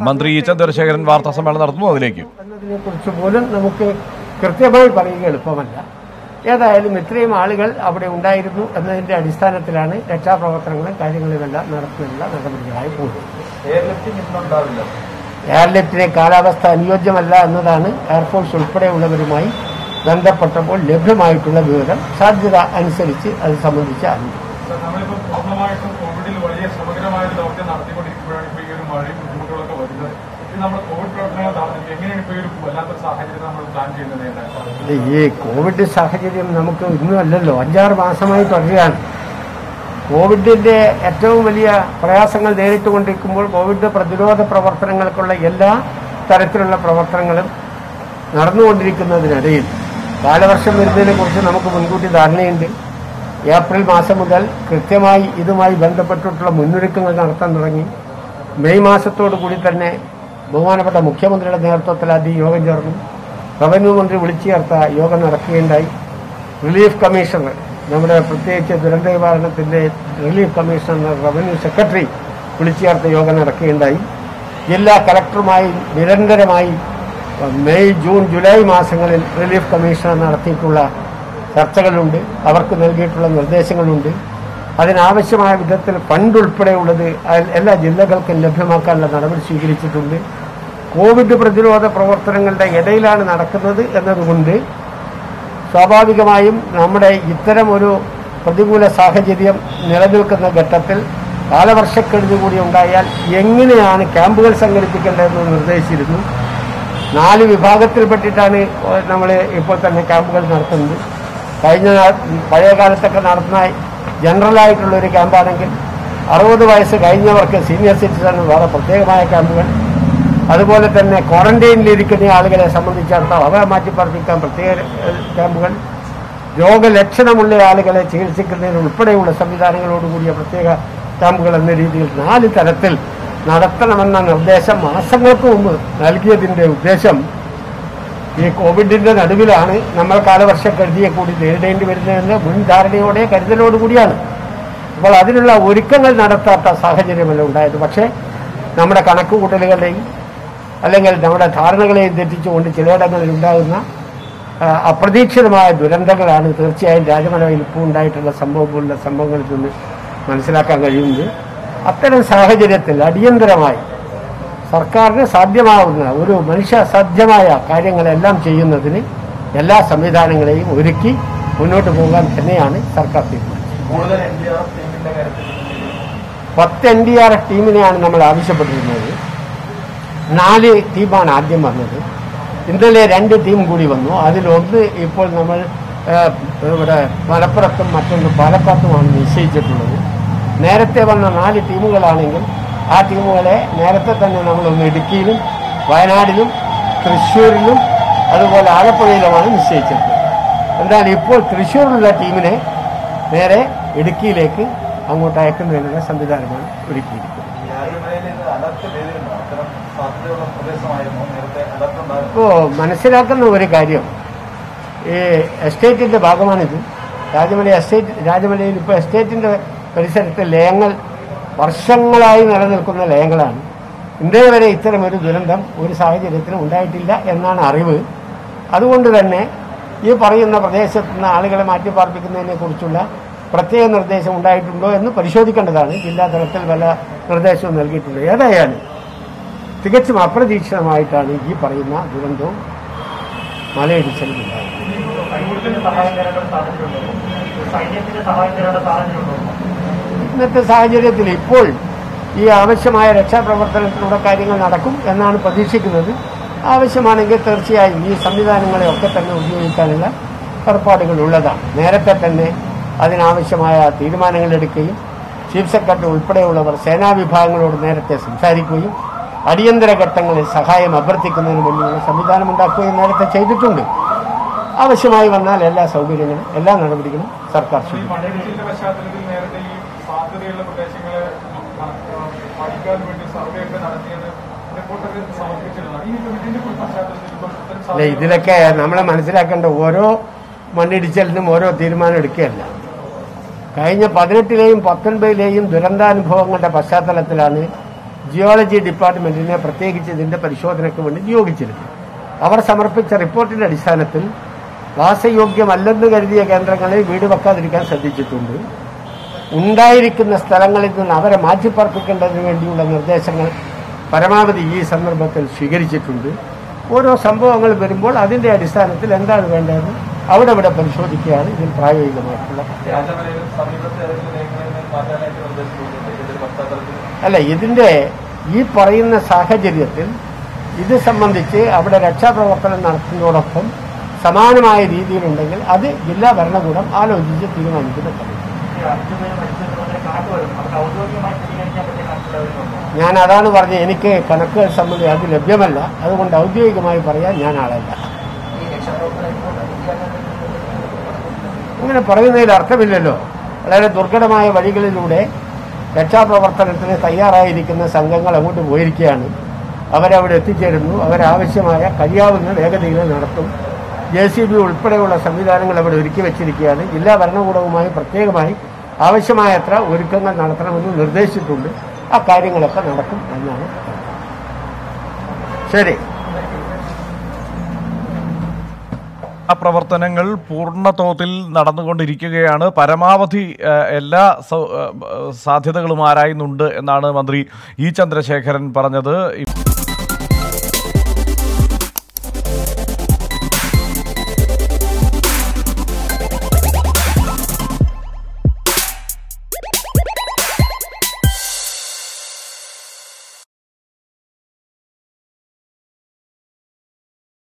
മന്ത്രി ഇ ചന്ദ്രശേഖരൻ വാർത്താ സമ്മേളനം നടത്തുന്നു അതിലേക്ക് എന്നതിനെ കുറിച്ച് പോലും നമുക്ക് കൃത്യമായി പറയുക എളുപ്പമല്ല ഏതായാലും ഇത്രയും ആളുകൾ അവിടെ ഉണ്ടായിരുന്നു എന്നതിന്റെ അടിസ്ഥാനത്തിലാണ് രക്ഷാപ്രവർത്തനങ്ങളും കാര്യങ്ങളുമെല്ലാം നടത്തുന്നുള്ള നടപടികളായി പോകുന്നത് എയർലിഫ്റ്റിന് കാലാവസ്ഥ അനുയോജ്യമല്ല എന്നതാണ് എയർഫോഴ്സ് ഉൾപ്പെടെയുള്ളവരുമായി ബന്ധപ്പെട്ടപ്പോൾ ലഭ്യമായിട്ടുള്ള വിവരം സാധ്യത അനുസരിച്ച് അത് സംബന്ധിച്ച് അറിഞ്ഞു നമ്മളിപ്പോൾ പൂർണ്ണമായിട്ടും കോവിഡിൽ വലിയ സമഗ്രമായ ഒരു ദൗത്യം നടത്തിക്കൊണ്ടിരിക്കുമ്പോഴാണ് ഇപ്പോൾ ഈ ഒരു മഴയും ബുദ്ധിമുട്ടുകളൊക്കെ വരുന്നത് ഇത് നമ്മുടെ കോവിഡ് പ്രവർത്തനങ്ങൾ നടത്തുന്നത് എങ്ങനെയാണ് ഇപ്പോൾ ഈ ഒരു വല്ലാത്തൊരു സാഹചര്യം നമ്മൾ പ്ലാൻ ചെയ്യുന്നത് ഏതായാലും ഈ കോവിഡ് സാഹചര്യം നമുക്ക് ഇന്നും അല്ലല്ലോ അഞ്ചാറ് മാസമായി തുടരുകയാണ് കോവിഡിന്റെ ഏറ്റവും വലിയ പ്രയാസങ്ങൾ നേരിട്ടുകൊണ്ടിരിക്കുമ്പോൾ കോവിഡ് പ്രതിരോധ പ്രവർത്തനങ്ങൾക്കുള്ള എല്ലാ തരത്തിലുള്ള പ്രവർത്തനങ്ങളും നടന്നുകൊണ്ടിരിക്കുന്നതിനിടയിൽ കാലവർഷം വരുന്നതിനെ കുറിച്ച് നമുക്ക് മുൻകൂട്ടി ധാരണയുണ്ട് ഏപ്രിൽ മാസം മുതൽ കൃത്യമായി ഇതുമായി ബന്ധപ്പെട്ടിട്ടുള്ള മുന്നൊരുക്കങ്ങൾ നടത്താൻ തുടങ്ങി മെയ് മാസത്തോടു കൂടി തന്നെ ബഹുമാനപ്പെട്ട മുഖ്യമന്ത്രിയുടെ നേതൃത്വത്തിൽ ആദ്യം യോഗം ചേർന്നു റവന്യൂ മന്ത്രി വിളിച്ചു ചേർത്ത യോഗം നടക്കുകയുണ്ടായി റിലീഫ് കമ്മീഷണർ നമ്മുടെ പ്രത്യേകിച്ച് ദുരന്ത നിവാരണത്തിന്റെ റിലീഫ് കമ്മീഷണർ റവന്യൂ സെക്രട്ടറി വിളിച്ചു ചേർത്ത യോഗം നടക്കുകയുണ്ടായി ജില്ലാ കലക്ടറുമായി നിരന്തരമായി മെയ് ജൂൺ ജൂലൈ മാസങ്ങളിൽ റിലീഫ് കമ്മീഷണർ നടത്തിയിട്ടുള്ള ചർച്ചകളുണ്ട് അവർക്ക് നൽകിയിട്ടുള്ള നിർദ്ദേശങ്ങളുണ്ട് അതിനാവശ്യമായ വിധത്തിൽ ഫണ്ട് ഉൾപ്പെടെയുള്ളത് അയൽ- എല്ലാ ജില്ലകൾക്കും ലഭ്യമാക്കാനുള്ള നടപടി സ്വീകരിച്ചിട്ടുണ്ട് കോവിഡ് പ്രതിരോധ പ്രവർത്തനങ്ങളുടെ ഇടയിലാണ് നടക്കുന്നത് എന്നതുകൊണ്ട് സ്വാഭാവികമായും നമ്മുടെ ഇത്തരം ഒരു പ്രതികൂല സാഹചര്യം നിലനിൽക്കുന്ന ഘട്ടത്തിൽ കാലവർഷക്കെടുതി കൂടി ഉണ്ടായാൽ എങ്ങനെയാണ് ക്യാമ്പുകൾ സംഘടിപ്പിക്കേണ്ടതെന്ന് നിർദ്ദേശിച്ചിരുന്നു നാല് വിഭാഗത്തിൽപ്പെട്ടിട്ടാണ് നമ്മൾ ഇപ്പോൾ തന്നെ ക്യാമ്പുകൾ നടത്തുന്നത് കഴിഞ്ഞ നാ- പഴയ കാലത്തൊക്കെ നടത്തുന്ന ജനറലായിട്ടുള്ള ഒരു ക്യാമ്പാണെങ്കിൽ അറുപത് വയസ്സ് കഴിഞ്ഞവർക്ക് സീനിയർ സിറ്റിസൺ വേറെ പ്രത്യേകമായ ക്യാമ്പുകൾ അതുപോലെ തന്നെ ക്വാറന്റൈനിലിരിക്കുന്ന ആളുകളെ സംബന്ധിച്ചിടത്തോളം അവരെ മാറ്റിപ്പാർപ്പിക്കാൻ പ്രത്യേക ഏഹ്, ക്യാമ്പുകൾ രോഗലക്ഷണമുള്ള ആളുകളെ ചികിത്സിക്കുന്നതിന് ഉൾപ്പെടെയുള്ള സംവിധാനങ്ങളോടുകൂടിയ പ്രത്യേക ക്യാമ്പുകൾ എന്ന രീതിയിൽ നാല് തരത്തിൽ നടത്തണമെന്ന നിർദ്ദേശം മാസങ്ങൾക്ക് മുമ്പ് നൽകിയതിന്റെ ഉദ്ദേശം ഈ കോവിഡിന്റെ നടുവിലാണ് നമ്മൾ കാലവർഷക്കെടുതിയെ കൂടി നേരിടേണ്ടി വരുന്നതെന്ന് മുൻധാരണയോടെ കരുതലോടുകൂടിയാണ് അപ്പോൾ അതിനുള്ള ഒരുക്കങ്ങൾ നടത്താത്ത സാഹചര്യമല്ല ഉണ്ടായത് പക്ഷേ നമ്മുടെ കണക്കുകൂട്ടലുകളെയും അല്ലെങ്കിൽ നമ്മുടെ ധാരണകളെയും തെറ്റിച്ചുകൊണ്ട് ചിലയിടങ്ങളിൽ ഉണ്ടാകുന്ന ആ, അപ്രതീക്ഷിതമായ ദുരന്തങ്ങളാണ് തീർച്ചയായും രാജമലയിൽ ഇപ്പോൾ ഉണ്ടായിട്ടുള്ള സംഭവം പോലുള്ള സംഭവങ്ങളിൽ നിന്ന് മനസ്സിലാക്കാൻ കഴിയുന്നത് അത്തരം സാഹചര്യത്തിൽ അടിയന്തരമായി സർക്കാരിന് സാധ്യമാവുന്ന ഒരു മനുഷ്യ സാധ്യമായ കാര്യങ്ങളെല്ലാം ചെയ്യുന്നതിന് എല്ലാ സംവിധാനങ്ങളെയും ഒരുക്കി മുന്നോട്ട് പോകാൻ തന്നെയാണ് സർക്കാർ തീരുമാനിച്ചത് കൂടുതൽ എൻ ഡി ആർ എഫ് ടീമിന്റെ കാര്യത്തിൽ പത്ത് എൻ ഡി ആർ എഫ് ടീമിനെയാണ് നമ്മൾ ആവശ്യപ്പെട്ടിരുന്നത് നാല് ടീമാണ് ആദ്യം വന്നത് ഇന്നലെ രണ്ട് ടീം കൂടി വന്നു അതിലൊന്ന് ഇപ്പോൾ നമ്മൾ ആ, ഇവിടെ മലപ്പുറത്തും മറ്റൊന്ന് പാലക്കാട്ടുമാണ് നിശ്ചയിച്ചിട്ടുള്ളത് നേരത്തെ വന്ന നാല് ടീമുകളാണെങ്കിൽ ആ ടീമുകളെ നേരത്തെ തന്നെ നമ്മളൊന്ന് ഇടുക്കിയിലും വയനാടിലും തൃശ്ശൂരിലും അതുപോലെ ആലപ്പുഴയിലുമാണ് നിശ്ചയിച്ചത് എന്നാൽ ഇപ്പോൾ തൃശ്ശൂരിലുള്ള ടീമിനെ നേരെ ഇടുക്കിയിലേക്ക് അങ്ങോട്ട് അയക്കുന്നതിനുള്ള സംവിധാനമാണ് ഒരുക്കിയിരിക്കുന്നത് രാജമലയിൽ ഇത് അലർട്ട് ചെയ്തിരുന്നു അത്തരം സാധ്യതയുള്ള പ്രദേശമായിരുന്നു നേരത്തെ അലർട്ട് ഉണ്ടായിരുന്നു ഇപ്പോൾ മനസ്സിലാക്കുന്ന ഒരു കാര്യം ഈ എസ്റ്റേറ്റിന്റെ ഭാഗമാണിത് രാജമല എസ്റ്റേറ്റ് രാജമലയിൽ ഇപ്പോൾ എസ്റ്റേറ്റിന്റെ പരിസരത്ത് ലയങ്ങൾ വർഷങ്ങളായി നിലനിൽക്കുന്ന ലയങ്ങളാണ് ഇന്നേ വരെ ഇത്തരം ഒരു ദുരന്തം ഒരു സാഹചര്യത്തിലും ഉണ്ടായിട്ടില്ല എന്നാണ് അറിവ് അതുകൊണ്ട് തന്നെ ഈ പറയുന്ന പ്രദേശത്ത് നിന്ന് ആളുകളെ മാറ്റിപ്പാർപ്പിക്കുന്നതിനെ കുറിച്ചുള്ള പ്രത്യേക നിർദ്ദേശം ഉണ്ടായിട്ടുണ്ടോ എന്ന് പരിശോധിക്കേണ്ടതാണ് ജില്ലാ തലത്തിൽ വല്ല നിർദ്ദേശവും നൽകിയിട്ടുണ്ട് ഏതായാലും തികച്ചും അപ്രതീക്ഷിതമായിട്ടാണ് ഈ പറയുന്ന ദുരന്തവും മലയിടിച്ചിലും ഉണ്ടായത് ഇന്നത്തെ സാഹചര്യത്തിൽ ഇപ്പോൾ ഈ ആവശ്യമായ രക്ഷാപ്രവർത്തനത്തിലൂടെ കാര്യങ്ങൾ നടക്കും എന്നാണ് പ്രതീക്ഷിക്കുന്നത് ആവശ്യമാണെങ്കിൽ തീർച്ചയായും ഈ സംവിധാനങ്ങളെ ഒക്കെ തന്നെ ഉപയോഗിക്കാനുള്ള ഏർപ്പാടുകൾ ഉള്ളതാണ് നേരത്തെ തന്നെ അതിനാവശ്യമായ തീരുമാനങ്ങൾ എടുക്കുകയും ചീഫ് സെക്രട്ടറി ഉൾപ്പെടെയുള്ളവർ സേനാ വിഭാഗങ്ങളോട് നേരത്തെ സംസാരിക്കുകയും അടിയന്തര ഘട്ടങ്ങളിൽ സഹായം അഭ്യർത്ഥിക്കുന്നതിന് വേണ്ടിയുള്ള സംവിധാനം ഉണ്ടാക്കുകയും നേരത്തെ ചെയ്തിട്ടുണ്ട് ആവശ്യമായി വന്നാൽ എല്ലാ സൗകര്യങ്ങളും എല്ലാ നടപടികളും സർക്കാർ ഈ സ്വീകരിക്കും മണ്ണിടിച്ചിലിന്റെ പശ്ചാത്തലത്തിൽ നേരത്തെ ഈ സാധ്യതയുള്ള പ്രദേശങ്ങളെ പഠിക്കാൻ വേണ്ടി സർവേ ഒക്കെ നടത്തിയത് റിപ്പോർട്ടൊക്കെ സമർപ്പിച്ചിരുന്നതാണ് ഈ ഇതിന്റെ ഒരു പശ്ചാത്തലത്തിൽ ഇപ്പം ഇത്തരം അല്ല സാധ്യത ഇതിലൊക്കെ നമ്മൾ മനസ്സിലാക്കേണ്ട ഓരോ മണ്ണിടിച്ചിലിനും ഓരോ തീരുമാനം എടുക്കുകയല്ല കഴിഞ്ഞ പതിനെട്ടിലെയും പത്തൊൻപതിലെയും ദുരന്താനുഭവങ്ങളുടെ പശ്ചാത്തലത്തിലാണ് ജിയോളജി ഡിപ്പാർട്ട്മെന്റിനെ പ്രത്യേകിച്ച് ഇതിന്റെ പരിശോധനയ്ക്ക് വേണ്ടി നിയോഗിച്ചിരുന്നു അവർ സമർപ്പിച്ച റിപ്പോർട്ടിന്റെ അടിസ്ഥാനത്തിൽ വാസയോഗ്യമല്ലെന്ന് കരുതിയ കേന്ദ്രങ്ങളിൽ വീട് വെക്കാതിരിക്കാൻ ശ്രദ്ധിച്ചിട്ടുണ്ട് ഉണ്ടായിരിക്കുന്ന സ്ഥലങ്ങളിൽ നിന്ന് അവരെ മാറ്റിപ്പാർപ്പിക്കേണ്ടതിന് വേണ്ടിയുള്ള നിർദ്ദേശങ്ങൾ പരമാവധി ഈ സന്ദർഭത്തിൽ സ്വീകരിച്ചിട്ടുണ്ട് ഓരോ സംഭവങ്ങൾ വരുമ്പോൾ അതിന്റെ അടിസ്ഥാനത്തിൽ എന്താണ് വേണ്ടതെന്ന് അവിടെ ഇവിടെ പരിശോധിക്കുകയാണ് ഇതിൽ പ്രായോഗികമായിട്ടുള്ള അല്ല ഇതിന്റെ ഈ പറയുന്ന സാഹചര്യത്തിൽ ഇത് സംബന്ധിച്ച് അവിടെ രക്ഷാപ്രവർത്തനം നടത്തുന്നതോടൊപ്പം സമാനമായ രീതിയിലുണ്ടെങ്കിൽ അത് ജില്ലാ ഭരണകൂടം ആലോചിച്ച് തീരുമാനിക്കുന്ന കാര്യം ഞാൻ അതാണ് പറഞ്ഞത് എനിക്ക് കണക്കുകൾ സംബന്ധിച്ച് അത് ലഭ്യമല്ല അതുകൊണ്ട് ഔദ്യോഗികമായി പറയാൻ ഞാൻ ആളല്ല അങ്ങനെ പറയുന്നതിൽ അർത്ഥമില്ലല്ലോ വളരെ ദുർഘടമായ വഴികളിലൂടെ രക്ഷാപ്രവർത്തനത്തിന് തയ്യാറായിരിക്കുന്ന സംഘങ്ങൾ അങ്ങോട്ട് പോയിരിക്കുകയാണ് അവരവിടെ എത്തിച്ചേരുന്നു അവരാവശ്യമായ കഴിയാവുന്ന വേഗതയിൽ നടത്തും ജെ സി ബി ഉൾപ്പെടെയുള്ള സംവിധാനങ്ങൾ അവിടെ ഒരുക്കി വെച്ചിരിക്കുകയാണ് ജില്ലാ ഭരണകൂടവുമായി പ്രത്യേകമായി ആവശ്യമായത്ര ഒരുക്കങ്ങൾ നടത്തണമെന്ന് നിർദ്ദേശിച്ചിട്ടുണ്ട് ആ കാര്യങ്ങളൊക്കെ നടക്കും എന്നാണ് ശരി ആ പ്രവർത്തനങ്ങൾ പൂർണ്ണതോതിൽ നടന്നുകൊണ്ടിരിക്കുകയാണ് പരമാവധി ആ, എല്ലാ സൗ- ആ, സാധ്യതകളും ആരായുന്നുണ്ട് എന്നാണ് മന്ത്രി ഇ ചന്ദ്രശേഖരൻ പറഞ്ഞത്